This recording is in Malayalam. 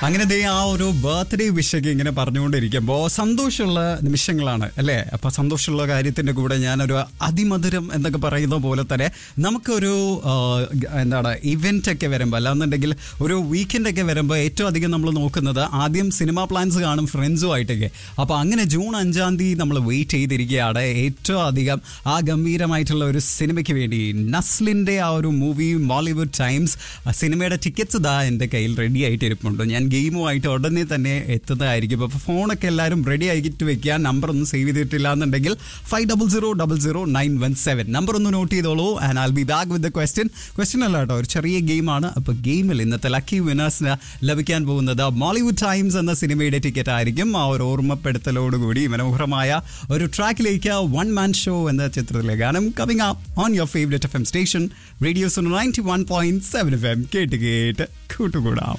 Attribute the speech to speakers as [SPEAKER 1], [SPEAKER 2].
[SPEAKER 1] അങ്ങനെ ദേ ആ ഒരു ബർത്ത്ഡേ വിഷയൊക്കെ ഇങ്ങനെ പറഞ്ഞുകൊണ്ടിരിക്കുമ്പോൾ സന്തോഷമുള്ള നിമിഷങ്ങളാണ് അല്ലേ അപ്പൊ സന്തോഷമുള്ള കാര്യത്തിന്റെ കൂടെ ഞാനൊരു അതിമധുരം എന്നൊക്കെ പറയുന്ന പോലെ തന്നെ നമുക്കൊരു ആ, എന്താണ് ഇവന്റ് ഒക്കെ വരുമ്പോൾ അല്ലാന്നുണ്ടെങ്കിൽ ഒരു വീക്കെൻഡ് ഒക്കെ വരുമ്പോൾ ഏറ്റവും അധികം നമ്മൾ നോക്കുന്നത് ആദ്യം സിനിമ പ്ലാൻസ് കാണും ഫ്രണ്ട്സും ആയിട്ടൊക്കെ അപ്പൊ അങ്ങനെ ജൂൺ അഞ്ചാം തീയതി നമ്മൾ വെയിറ്റ് ചെയ്തിരിക്കുകയാണ് ഏറ്റവും അധികം ആ ഗംഭീരമായിട്ടുള്ള ഒരു സിനിമയ്ക്ക് വേണ്ടി നസ്ലിന്റെ ആ ഒരു മൂവി മോളിവുഡ് ടൈംസ് ആ സിനിമയുടെ ടിക്കറ്റ്സ് ഇതാ എൻ്റെ കയ്യിൽ റെഡി ആയിട്ട് ഇരിപ്പുണ്ട് ഞാൻ ഗെയിമുമായിട്ട് ഉടനെ തന്നെ എത്തുന്നതായിരിക്കും അപ്പോൾ ഫോണൊക്കെ എല്ലാവരും റെഡി ആയിട്ട് വെക്കുക നമ്പർ ഒന്നും സേവ് ചെയ്തിട്ടില്ല എന്നുണ്ടെങ്കിൽ five double zero double zero nine one seven number ഒന്ന് നോട്ട് ചെയ്തോളൂ and I'll be back with the question question അല്ല കേട്ടോ ഒരു ചെറിയ ഗെയിമാണ് അപ്പോൾ ഗെയിമിൽ ഇന്നത്തെ ലക്കി വിനേഴ്സിന് ലഭിക്കാൻ പോകുന്നത് മോളിവുഡ് ടൈംസ് എന്ന സിനിമയുടെ ടിക്കറ്റ് ആയിരിക്കും ആ ഒരു ഓർമ്മപ്പെടുത്തലോടുകൂടി മനോഹരമായ ഒരു ട്രാക്കിലേക്ക് വൺ മാൻ ഷോ എന്ന ചിത്രത്തിലെ ഗാനം coming up on your favourite F M station radios ninety one point seven F M കേട്ട് കേട്ട് കൂട്ടുകൂടാം